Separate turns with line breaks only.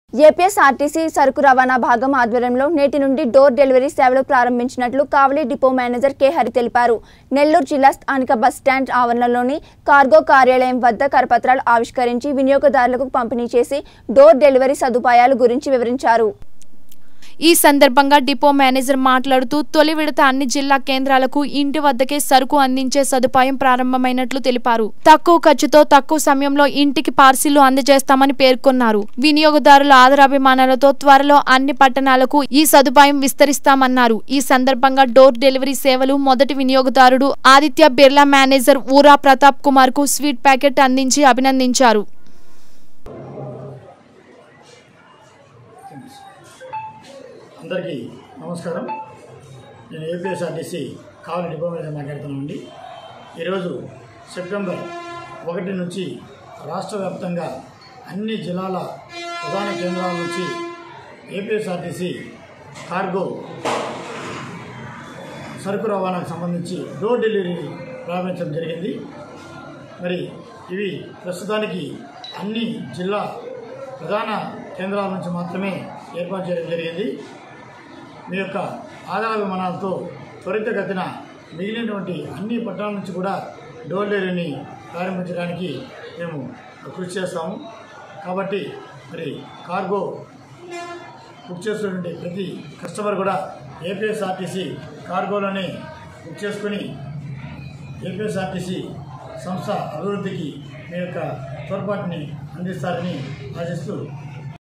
APSRTC సరుకు రవాణా భాగం ఆధ్వర్యంలో నేటి నుండి డోర్ డెలివరీ సేవలు ప్రారంభించినట్లు Kavali depot manager K Hari తెలిపారు నెల్లూరు జిల్లా స్థానిక బస్ స్టాండ్ ఆవరణలోని కార్గో కార్యాలయం వద్ద కరపత్రాలు ఆవిష్కరించి వినియోగదారులకు పంపిణీ చేసి డోర్ డెలివరీ సదుపాయాల గురించి వివరించారు
ఈ సందర్భంగా డిపో మేనేజర్ మాట్లాడుతూ తొలి విడత అన్ని జిల్లా కేంద్రాలకు ఇంటి వద్దకే సరుకు అందించే సదుపాయం ప్రారంభమైనట్లు తెలిపారు తక్కువ ఖర్చుతో తక్కువ సమయంలో ఇంటికి పార్సిల్ అందజేస్తామని పేర్కొన్నారు వినియోగదారుల ఆదరాభిమానాలతో త్వరలో అన్ని పట్టణాలకు ఈ సదుపాయం విస్తరిస్తామన్నారు ఈ సందర్భంగా డోర్ డెలివరీ సేవలు మొదటి వినియోగదారుడు ఆదిత్య బిర్లా మేనేజర్ ఊరా ప్రతాప్ కుమార్ కు స్వీట్ ప్యాకెట్ అందించి అభినందించారు
అందరికీ నమస్కారం నేను ఏపీఎస్ఆర్టీసీ కావలి డిపో మీద మాట్లాడుతున్నానండి ఈరోజు సెప్టెంబర్ ఒకటి నుంచి రాష్ట్ర వ్యాప్తంగా అన్ని జిల్లాల ప్రధాన కేంద్రాల నుంచి ఏపీఎస్ఆర్టీసీ కార్గో సరుకు రవాణాకు సంబంధించి డోర్ డెలివరీ ప్రారంభించడం జరిగింది మరి ఇవి ప్రస్తుతానికి అన్ని జిల్లా ప్రధాన కేంద్రాల నుంచి మాత్రమే ఏర్పాటు చేయడం జరిగింది మీ యొక్క ఆదాయాభిమానాలతో త్వరితగతిన మిగిలినటువంటి అన్ని పట్టణాల నుంచి కూడా డోర్ డెలివరీని ప్రారంభించడానికి మేము కృషి చేస్తాము కాబట్టి మరి కార్గో బుక్ చేస్తున్నటువంటి ప్రతి కస్టమర్ కూడా ఏపీఎస్ఆర్టీసీ కార్గోలోనే బుక్ చేసుకుని ఏపీఎస్ఆర్టీసీ సంస్థ అభివృద్ధికి మీ యొక్క తోడ్పాటుని అందిస్తారని ఆశిస్తూ